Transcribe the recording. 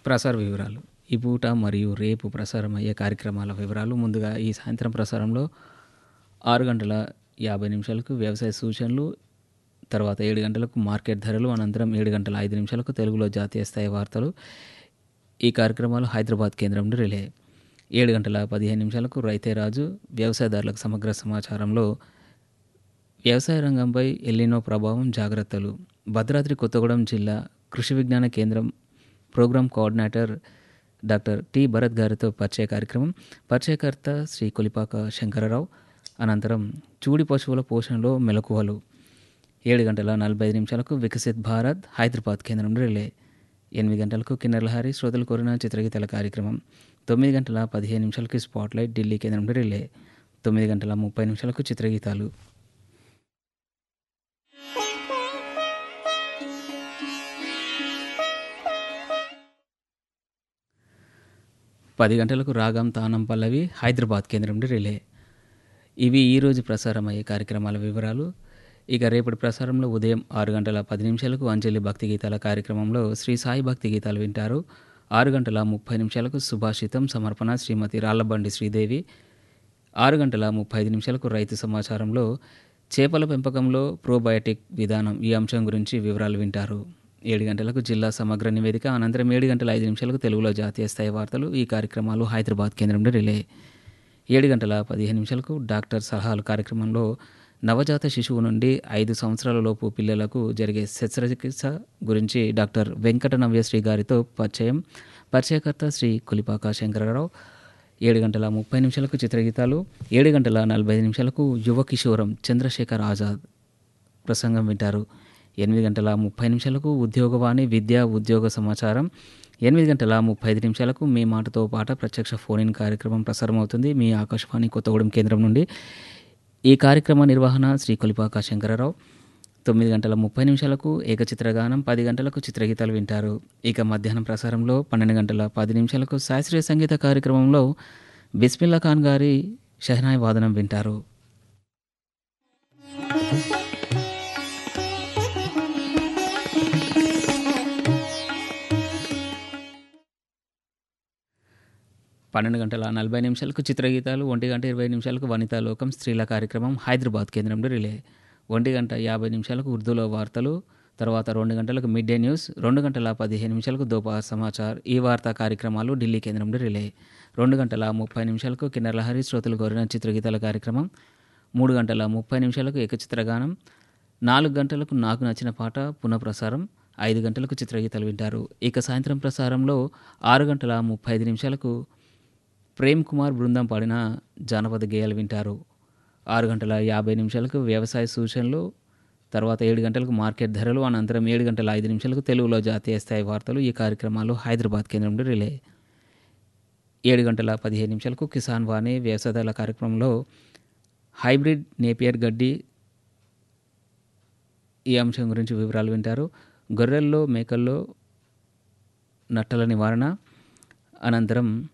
ప్రసార వివరాలు ఈ పూట మరియు రేపు ప్రసారం అయ్యే కార్యక్రమాల వివరాలు ముందుగా ఈ సాయంత్రం ప్రసారంలో ఆరు గంటల యాభై నిమిషాలకు వ్యవసాయ సూచనలు తర్వాత ఏడు గంటలకు మార్కెట్ ధరలు అనంతరం ఏడు గంటల ఐదు నిమిషాలకు తెలుగులో జాతీయ స్థాయి వార్తలు ఈ కార్యక్రమాలు హైదరాబాద్ కేంద్రం నుండి రిలే ఏడు గంటల పదిహేను నిమిషాలకు రైతే రాజు వ్యవసాయదారులకు సమగ్ర సమాచారంలో వ్యవసాయ రంగంపై ఎల్లినో ప్రభావం జాగ్రత్తలు భద్రాద్రి కొత్తగూడెం జిల్లా Krishi Vignana Kendram program coordinator doctor T Bharat గారితో పరిచయ కార్యక్రమం పరిచయకర్త శ్రీ కొలిపాక శంకరరావు అనంతరం చూడి పశువుల పోషణలో మెలకువలు ఏడు గంటల నలభై ఐదు నిమిషాలకు వికసిత్ భారత్ హైదరాబాద్ కేంద్రం రిలే ఎనిమిది గంటలకు కిన్నెరలహారి శ్రోతలు కోరిన చిత్రగీతాల కార్యక్రమం తొమ్మిది గంటల పదిహేను నిమిషాలకి స్పాట్లైట్ ఢిల్లీ కేంద్రం నుండి రిలే తొమ్మిది గంటల ముప్పై నిమిషాలకు చిత్రగీతాలు పది గంటలకు రాగం తానం పల్లవి హైదరాబాద్ కేంద్రం నుండి రిలే ఇవి ఈరోజు ప్రసారం అయ్యే కార్యక్రమాల వివరాలు ఇక రేపటి ప్రసారంలో ఉదయం ఆరు గంటల పది నిమిషాలకు అంజలి భక్తి గీతాల కార్యక్రమంలో శ్రీ సాయి భక్తి గీతాలు వింటారు ఆరు గంటల ముప్పై నిమిషాలకు సుభాషితం సమర్పణ శ్రీమతి రాళ్లబండి శ్రీదేవి ఆరు గంటల ముప్పై ఐదు నిమిషాలకు రైతు సమాచారంలో చేపల పెంపకంలో ప్రోబయోటిక్ విధానం ఈ అంశం గురించి వివరాలు వింటారు ఏడు గంటలకు జిల్లా సమగ్ర నివేదిక అనంతరం ఏడు గంటల ఐదు నిమిషాలకు తెలుగులో జాతీయ స్థాయి వార్తలు ఈ కార్యక్రమాలు హైదరాబాద్ కేంద్రం నుండి రిలే ఏడు గంటల పదిహేను నిమిషాలకు డాక్టర్ సలహాలు కార్యక్రమంలో నవజాత శిశువు నుండి ఐదు సంవత్సరాల లోపు పిల్లలకు జరిగే శస్త్రచికిత్స గురించి డాక్టర్ వెంకట నవ్యశ్రీ గారితో పరిచయం పరిచయకర్త శ్రీ కులిపాక శంకరరావు ఏడు గంటల ముప్పై నిమిషాలకు చిత్రగీతాలు ఏడు గంటల నలభై ఐదు నిమిషాలకు యువ కిషోరం చంద్రశేఖర్ ఆజాద్ ప్రసంగం వింటారు ఎనిమిది గంటల ముప్పై నిమిషాలకు ఉద్యోగవాణి విద్యా ఉద్యోగ సమాచారం ఎనిమిది గంటల ముప్పై ఐదు నిమిషాలకు మీ మాటతో పాట ప్రత్యక్ష ఫోన్ ఇన్ కార్యక్రమం ప్రసారం అవుతుంది మీ ఆకాశవాణి కొత్తగూడెం కేంద్రం నుండి ఈ కార్యక్రమ నిర్వహణ శ్రీ కొలిపాక శంకరరావు తొమ్మిది గంటల ముప్పై నిమిషాలకు ఏకచిత్రగానం పది గంటలకు చిత్రగీతాలు వింటారు ఇక మధ్యాహ్నం ప్రసారంలో పన్నెండు గంటల పది నిమిషాలకు శాస్త్రీయ సంగీత కార్యక్రమంలో బిస్మిల్లా ఖాన్ గారి షహనాయ్ వాదనం వింటారు పన్నెండు గంటల నలభై నిమిషాలకు చిత్రగీతాలు ఒంటి గంట ఇరవై నిమిషాలకు వనితా లోకం స్త్రీల కార్యక్రమం హైదరాబాద్ కేంద్రంలో రిలే ఒంటి గంట యాభై నిమిషాలకు ఉర్దూలో వార్తలు తర్వాత రెండు గంటలకు మిడ్ డే న్యూస్ రెండు గంటల పదిహేను నిమిషాలకు దోపహర్ సమాచార్ ఈ వార్తా కార్యక్రమాలు ఢిల్లీ కేంద్రంలో రిలే రెండు గంటల ముప్పై నిమిషాలకు కిన్నెరలహరి శ్రోతలు కోరిన చిత్రగీతాల కార్యక్రమం మూడు గంటల ముప్పై నిమిషాలకు ఏకచిత్రగానం నాలుగు గంటలకు నాకు నచ్చిన పాట పునఃప్రసారం ఐదు గంటలకు చిత్రగీతాలు వింటారు ఇక సాయంత్రం ప్రసారంలో ఆరు గంటల ముప్పై ఐదు నిమిషాలకు ప్రేమ్ కుమార్ బృందం పాడిన జానపద గేయాలు వింటారు ఆరు గంటల యాభై నిమిషాలకు వ్యవసాయ సూచనలు తర్వాత ఏడు గంటలకు మార్కెట్ ధరలు అనంతరం ఏడు గంటల ఐదు నిమిషాలకు తెలుగులో జాతీయ స్థాయి వార్తలు ఈ కార్యక్రమాలు హైదరాబాద్ కేంద్రం నుండి రిలే ఏడు గంటల పదిహేను నిమిషాలకు కిసాన్ వాణి వ్యవసాయదారుల కార్యక్రమంలో హైబ్రిడ్ నేపియర్ గడ్డి ఈ అంశం గురించి వివరాలు వింటారు గొర్రెల్లో మేకల్లో నట్టల నివారణ అనంతరం